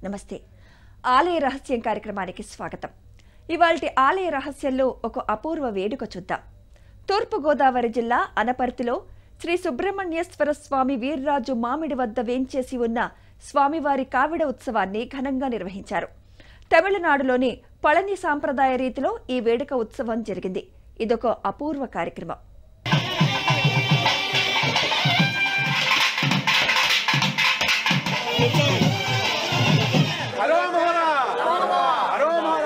నమస్తే ఆలయ రహస్యం కార్యక్రమానికి స్వాగతం ఇవాల్టి ఆలయ రహస్యంలో ఒక అపూర్వ వేడుక చూద్దాం తూర్పుగోదావరి జిల్లా అనపర్తిలో శ్రీ సుబ్రహ్మణ్యేశ్వర స్వామి వీర్రాజు మామిడి వద్ద వేంచేసి ఉన్న స్వామివారి కావిడ ఉత్సవాన్ని ఘనంగా నిర్వహించారు తమిళనాడులోని పళని సాంప్రదాయ రీతిలో ఈ వేడుక ఉత్సవం జరిగింది ఇదొక అపూర్వ కార్యక్రమం హలో మోహన హలో మోహన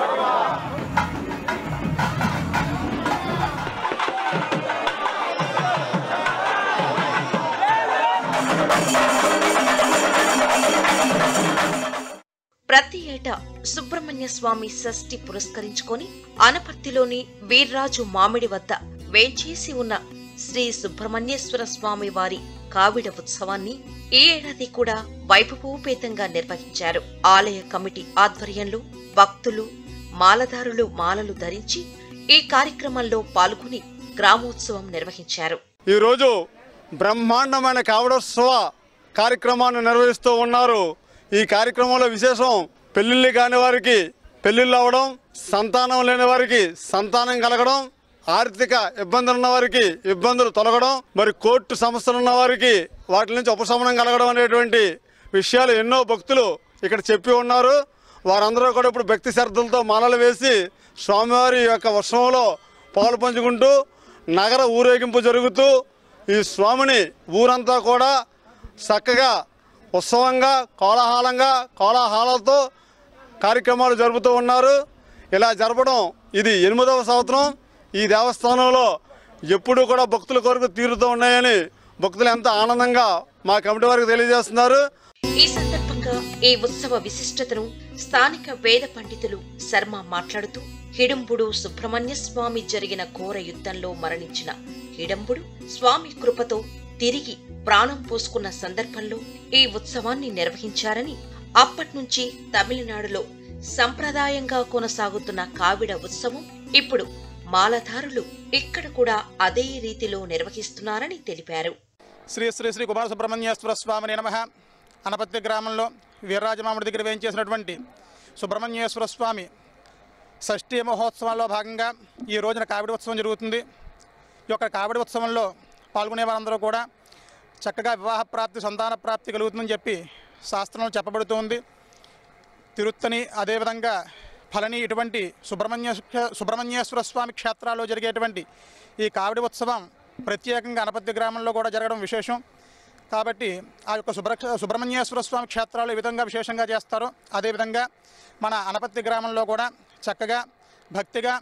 ప్రతి ఏటా సుబ్రహ్మణ్య స్వామి షష్ఠి పురస్కరించుకొని అనపర్తిలోని వీర్రాజు మామిడి వద్ద వేంచేసి ఉన్న శ్రీ సుబ్రహ్మణ్యేశ్వర స్వామి వారి కావిడ ఉత్సవాన్ని ఈ ఏడాది కూడా వైభవోపేతంగా నిర్వహించారు ఆలయ కమిటీ ఆధ్వర్యంలో భక్తులు మాలధారులు మాలలు ధరించి ఈ కార్యక్రమంలో పాల్గొని గ్రామోత్సవం నిర్వహించారు ఈరోజు బ్రహ్మాండమైన కావడోత్సవ కార్యక్రమాన్ని నిర్వహిస్తూ ఉన్నారు ఈ కార్యక్రమంలో విశేషం పెళ్లిళ్ళు కాని వారికి పెళ్లిళ్ళు అవ్వడం సంతానం లేని వారికి సంతానం కలగడం ఆర్థిక ఇబ్బందులు ఉన్న వారికి ఇబ్బందులు తొలగడం మరి కోర్టు సమస్యలు ఉన్న వారికి వాటి నుంచి ఉపశమనం కలగడం అనేటువంటి విషయాలు ఎన్నో భక్తులు ఇక్కడ చెప్పి ఉన్నారు వారందరూ కూడా ఇప్పుడు భక్తి శ్రద్ధలతో మాలలు వేసి స్వామివారి యొక్క ఉత్సవంలో పాలు పంచుకుంటూ నగర ఊరేగింపు జరుగుతూ ఈ స్వామిని ఊరంతా కూడా చక్కగా ఉత్సవంగా కోలాహలంగా కోలాహలాలతో కార్యక్రమాలు జరుపుతూ ఉన్నారు ఇలా జరపడం ఇది ఎనిమిదవ సంవత్సరం ఈ దేవస్థానంలో ఎప్పుడూ కూడా భక్తుల కొరకు తీరుతూ ఉన్నాయని భక్తులు ఎంత ఆనందంగా మా కమిటీ వారికి తెలియజేస్తున్నారు ఈ సందర్భంగా ఈ ఉత్సవ విశిష్టతను స్థానిక వేద పండితులు శర్మ మాట్లాడుతూ హిడంబుడు సుబ్రహ్మణ్య స్వామి జరిగిన ఘోర యుద్ధంలో మరణించిన హిడంబుడు స్వామి కృపతో తిరిగి ప్రాణం పోసుకున్న సందర్భంలో ఈ ఉత్సవాన్ని నిర్వహించారని అప్పట్నుంచి తమిళనాడులో సంప్రదాయంగా కొనసాగుతున్న కావిడ ఉత్సవం ఇప్పుడు మాలధారులు ఇక్కడ కూడా అదే రీతిలో నిర్వహిస్తున్నారని తెలిపారు శ్రీ శ్రీ శ్రీ కుమార సుబ్రహ్మణ్యేశ్వర స్వామి నమ అనపత్తి గ్రామంలో వీర్రాజమాముడి దగ్గర వేయించేసినటువంటి సుబ్రహ్మణ్యేశ్వర స్వామి షష్ఠీ మహోత్సవంలో భాగంగా ఈ రోజున కావిడి ఉత్సవం జరుగుతుంది ఈ యొక్క కావిడి ఉత్సవంలో పాల్గొనే వారందరూ కూడా చక్కగా వివాహ ప్రాప్తి సంతాన ప్రాప్తి కలుగుతుందని చెప్పి శాస్త్రంలో చెప్పబడుతూ ఉంది తిరుత్తని అదేవిధంగా ఫలని ఇటువంటి సుబ్రహ్మణ్య సుబ్రహ్మణ్యేశ్వర స్వామి క్షేత్రాల్లో జరిగేటువంటి ఈ కావిడి ఉత్సవం ప్రత్యేకంగా అనపత్తి గ్రామంలో కూడా జరగడం విశేషం కాబట్టి ఆ యొక్క సుబ్ర సుబ్రహ్మణ్యేశ్వర స్వామి క్షేత్రాలు ఈ విధంగా విశేషంగా చేస్తారో అదేవిధంగా మన అనపత్తి గ్రామంలో కూడా చక్కగా భక్తిగా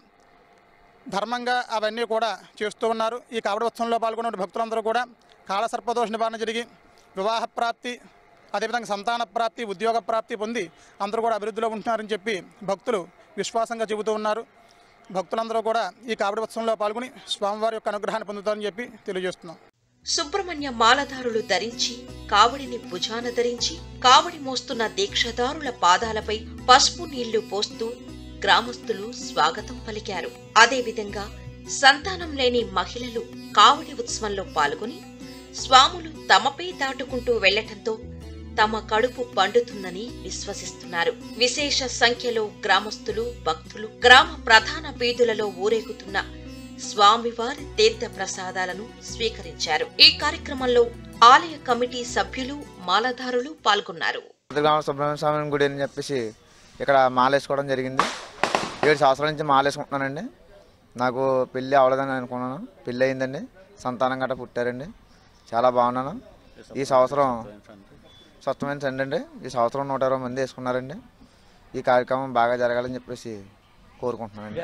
ధర్మంగా అవన్నీ కూడా చేస్తూ ఉన్నారు ఈ కావిడి ఉత్సవంలో పాల్గొన్న భక్తులందరూ కూడా కాళసర్పదోష నివారణ జరిగి వివాహ ప్రాప్తి అదేవిధంగా సంతాన ప్రాప్తి ఉద్యోగ ప్రాప్తి పొంది అందరూ కూడా అభివృద్ధిలో ఉంటున్నారని చెప్పి భక్తులు విశ్వాసంగా చెబుతూ ఉన్నారు భక్తులందరూ కూడా ఈ కావిడి ఉత్సవంలో పాల్గొని స్వామివారి యొక్క అనుగ్రహాన్ని పొందుతారని చెప్పి తెలియజేస్తున్నాం సుబ్రహ్మణ్య మాలధారులు ధరించి కావడిని భుజాన ధరించి కావడి మోస్తున్న దీక్షదారుల పాదాలపై పసుపు నీళ్లు పోస్తూ గ్రామస్తులు స్వాగతం పలికారు అదేవిధంగా సంతానం లేని మహిళలు కావడి ఉత్సవంలో పాల్గొని స్వాములు తమపై దాటుకుంటూ వెళ్లటంతో తమ కడుపు పండుతుందని విశ్వసిస్తున్నారు విశేష సంఖ్యలో గ్రామస్తులు భక్తులు గ్రామ ప్రధాన వీధులలో ఊరేగుతున్న స్వామివారి తీర్థ ప్రసాదాలను స్వీకరించారు ఈ కార్యక్రమంలో ఆలయ కమిటీ సభ్యులు మాలధారులు పాల్గొన్నారు గ్రామ సుబ్రహ్మణ్య స్వామి గుడి అని చెప్పేసి ఇక్కడ మాల వేసుకోవడం జరిగింది ఏడు సంవత్సరాల నుంచి మాల వేసుకుంటున్నానండి నాకు పెళ్ళి అవ్వలేదని అనుకున్నాను పెళ్ళి అయిందండి సంతానం గట్రా పుట్టారండి చాలా బాగున్నాను ఈ సంవత్సరం స్వచ్ఛమైన సండి అండి ఈ సంవత్సరం నూట ఇరవై మంది వేసుకున్నారండి ఈ కార్యక్రమం బాగా జరగాలని చెప్పేసి కోరుకుంటున్నానండి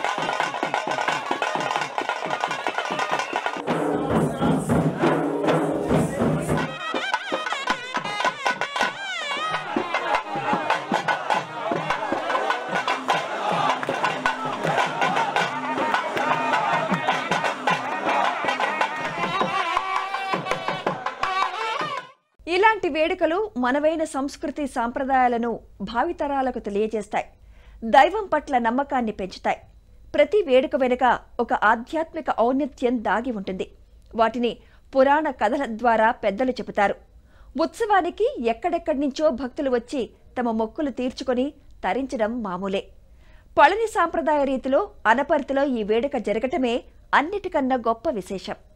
ఇలాంటి వేడుకలు మనవైన సంస్కృతి సాంప్రదాయాలను భావితరాలకు తెలియజేస్తాయి దైవం పట్ల నమ్మకాన్ని పెంచుతాయి ప్రతి వేడుక వెనుక ఒక ఆధ్యాత్మిక ఔన్నత్యం దాగి ఉంటుంది వాటిని పురాణ కథల ద్వారా పెద్దలు చెబుతారు ఉత్సవానికి ఎక్కడెక్కడి నుంచో భక్తులు వచ్చి తమ మొక్కులు తీర్చుకొని తరించడం మామూలే పళని సాంప్రదాయ రీతిలో అనపర్తిలో ఈ వేడుక జరగటమే అన్నిటికన్నా గొప్ప విశేషం